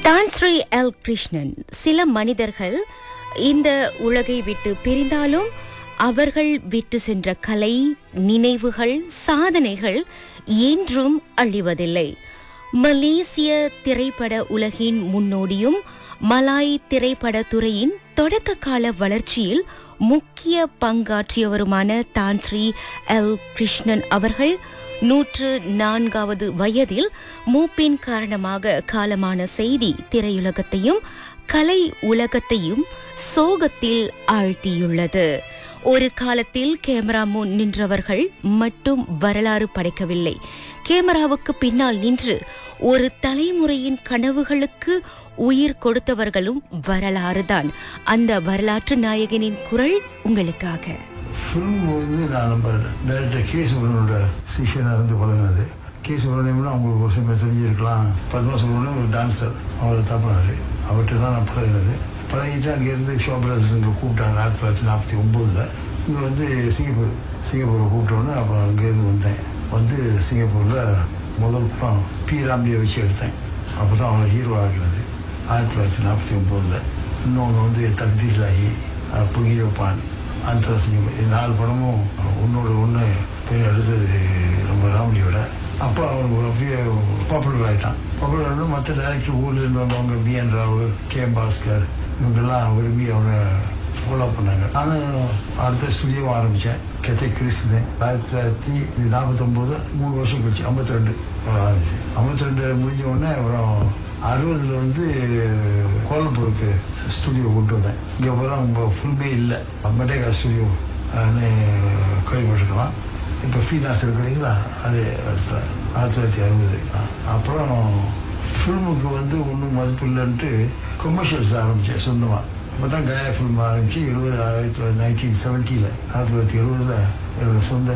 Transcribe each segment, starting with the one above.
தான் ஸ்ரீ எல் கிருஷ்ணன் சில மனிதர்கள் இந்த உலகை விட்டு பிரிந்தாலும் அவர்கள் விட்டு சென்ற கலை நினைவுகள் சாதனைகள் என்றும் அழிவதில்லை மலேசிய திரைப்பட உலகின் முன்னோடியும் மலாய் திரைப்பட துறையின் தொடக்க கால வளர்ச்சியில் முக்கிய பங்காற்றியவருமான தான் ஸ்ரீ எல் கிருஷ்ணன் அவர்கள் நூற்று நான்காவது வயதில் மூப்பின் காரணமாக காலமான செய்தி திரையுலகத்தையும் கலை உலகத்தையும் சோகத்தில் ஆழ்த்தியுள்ளது ஒரு காலத்தில் கேமரா முன் நின்றவர்கள் மட்டும் வரலாறு படைக்கவில்லை கேமராவுக்கு பின்னால் நின்று ஒரு தலைமுறையின் கனவுகளுக்கு உயிர் கொடுத்தவர்களும் வரலாறுதான் அந்த வரலாற்று நாயகனின் குரல் உங்களுக்காக ஃபிலிம் வந்து நான் நம்ம டைரக்டர் கே சுப்ரமணியோட சிஷியனாக இருந்து பழகினது கே சுப்ரமணியம்னா உங்களுக்கு ஒரு சமயம் தெரிஞ்சிருக்கலாம் பத்மா சுப்ரமணியம் ஒரு டான்ஸர் அவரை தப்பினார் அவர்கிட்ட தான் நான் பழகினது பழகிட்டு அங்கேருந்து ஷோ பிரதர்ஸ் இங்கே கூப்பிட்டாங்க ஆயிரத்தி தொள்ளாயிரத்தி நாற்பத்தி ஒம்போதில் இங்கே வந்து சிங்கப்பூர் சிங்கப்பூரை கூப்பிட்டோன்னே அப்போ அங்கேருந்து வந்தேன் வந்து சிங்கப்பூரில் முதல் படம் பி ராம்லியை வச்சு எடுத்தேன் அப்போ தான் அவனை ஹீரோ ஆகினது ஆயிரத்தி தொள்ளாயிரத்தி நாற்பத்தி ஒம்போதில் இன்னொன்று வந்து தக்தீர்லாகி புகிரப்பான் அந்தரசிங்கம் இது நாலு படமும் ஒன்னோட ஒன்று போய் எடுத்தது நம்ம ராமலியோட அப்போ அவனுக்கு அப்படியே பாப்புலர் ஆகிட்டான் பாப்புலர் ஆகிட்டு மற்ற டேரக்டர் ஊரில் இருந்து வந்தவங்க P N Rao K M Bhaskar இவங்கெல்லாம் விரும்பி அவனை ஃபாலோ பண்ணாங்க நானும் அடுத்த ஸ்டுடியோவும் ஆரம்பித்தேன் கெத்தை கிறிஸ்துன்னு ஆயிரத்தி தொள்ளாயிரத்தி நாற்பத்தொம்போது மூணு வருஷம் கழிச்சு ஐம்பத்தி ரெண்டு ஆரம்பிச்சு ஐம்பத்தி ரெண்டு முடிஞ்ச உடனே அப்புறம் அறுபதில் வந்து கோலம்பூருக்கு ஸ்டுடியோ கொண்டு வந்தேன் இங்கே அப்புறம் ஃபுல்மே இல்லை மெட்டேகா ஸ்டுடியோ கேள்விப்பட்டிருக்கலாம் இப்போ ஃபீனாஸ் இருக்கிறீங்களா அதே இடத்துல ஆயிரத்தி தொள்ளாயிரத்தி அறுபது அப்புறம் ஃபில்முக்கு வந்து ஒன்றும் மதிப்பு இல்லைன்ட்டு கொமர்ஷியல்ஸ் ஆரம்பித்தேன் சொந்தமாக அப்போ தான் காயா ஃபிலிம் ஆரம்பித்து எழுபது ஆயிரத்தி தொள்ளாயிரத்தி நைன்டீன் செவன்ட்டியில் ஆயிரத்தி தொள்ளாயிரத்தி எழுபதில் என்னோட சொந்த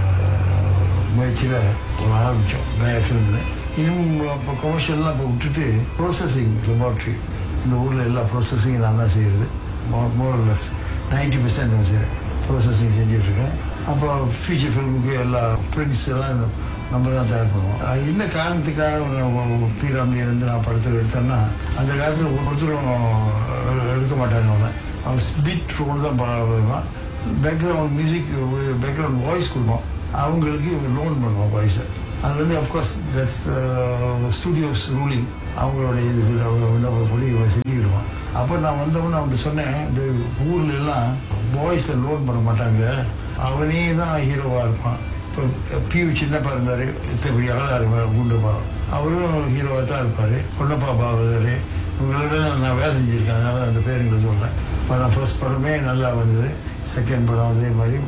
முயற்சியில் ஒரு ஆரம்பித்தோம் காயா ஃபிலிம்னு இன்னும் இப்போ கமர்ஷியல்லாம் இப்போ விட்டுட்டு ப்ரோசஸிங் லெபார்ட்ரி இந்த ஊரில் எல்லா ப்ரோசஸிங்கும் நான் தான் செய்கிறது மோரலஸ் நைன்டி பர்சன்ட் நான் செய்கிறேன் ப்ரோசஸிங் செஞ்சுட்ருக்கேன் அப்போ ஃபியூச்சர் ஃபிலிமுக்கு எல்லா பிரிண்ட்ஸ் எல்லாம் நம்ம தான் தயார் பண்ணுவோம் அது என்ன காரணத்துக்காக பீராமியை வந்து நான் படத்தில் எடுத்தேன்னா அந்த காலத்தில் ஒருத்தரும் எடுக்க மாட்டாங்க அவனை அவன் ஸ்பீட் ரோடு தான் பாடுவான் பேக்ரவுண்ட் மியூசிக் பேக்ரவுண்ட் வாய்ஸ் கொடுப்போம் அவங்களுக்கு லோன் பண்ணுவோம் வாய்ஸை அது வந்து அஃப்கோர்ஸ் தட்ஸ் ஸ்டூடியோஸ் ரூலிங் அவங்களோட இது விண்ணப்பப்படி இவன் செஞ்சுக்கிடுவான் அப்போ நான் வந்தவொன்னு அவன்கிட்ட சொன்னேன் ஊர்ல எல்லாம் பாய்ஸை லோன் பண்ண மாட்டாங்க அவனே தான் ஹீரோவாக இருப்பான் இப்போ பியூ சின்னப்பா இருந்தார் இத்தனை அழகாக இருப்பார் குண்டுப்பா அவரும் ஹீரோவாக தான் இருப்பார் பொன்னப்பா பாவதர் இவங்களோட நான் வேலை செஞ்சுருக்கேன் அதனால அந்த பேருங்களை சொல்கிறேன் இப்போ நான் ஃபர்ஸ்ட் படமே நல்லா வந்தது செகண்ட் படம் அதே மாதிரி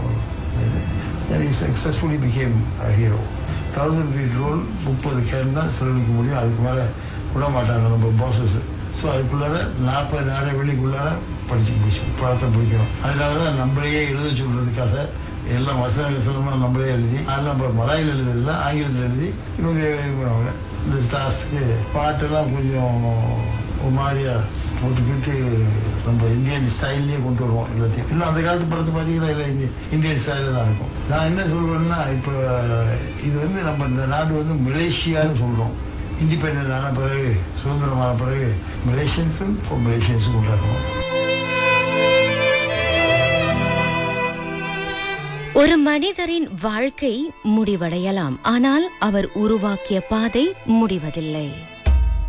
successfully become hero thousand feet roll முப்பது கேன் தான் செலவழிக்க முடியும் அதுக்கு மேலே விட மாட்டாங்க நம்ம பாசஸ் ஸோ அதுக்குள்ளார நாற்பது நேரம் வெளிக்குள்ளார படிச்சு முடிச்சு படத்தை பிடிக்கணும் அதனால தான் நம்மளையே எழுத சொல்கிறதுக்காக எல்லாம் வசன வசனமாக நம்மளே எழுதி அதெல்லாம் இப்போ மலையில் எழுதுறதுல ஆங்கிலத்தில் எழுதி இவங்க இது பண்ணுவாங்க இந்த ஸ்டார்ஸ்க்கு பாட்டெல்லாம் கொஞ்சம் ஒரு மாதிரியா போட்டுக்கிட்டு நம்ம இந்தியன் ஸ்டைல்லையே கொண்டு வருவோம் எல்லாத்தையும் இல்லை அந்த காலத்து படத்தை பார்த்தீங்கன்னா இல்லை இந்திய இந்தியன் ஸ்டைலில் தான் இருக்கும் நான் என்ன சொல்கிறேன்னா இப்போ இது வந்து நம்ம இந்த நாடு வந்து மலேசியான்னு சொல்கிறோம் இண்டிபெண்ட் ஆன பிறகு சுதந்திரமான பிறகு மலேசியன் ஃபிலிம் இப்போ மலேசியன்ஸும் கொண்டாடுறோம் ஒரு மனிதரின் வாழ்க்கை முடிவடையலாம் ஆனால் அவர் உருவாக்கிய பாதை முடிவதில்லை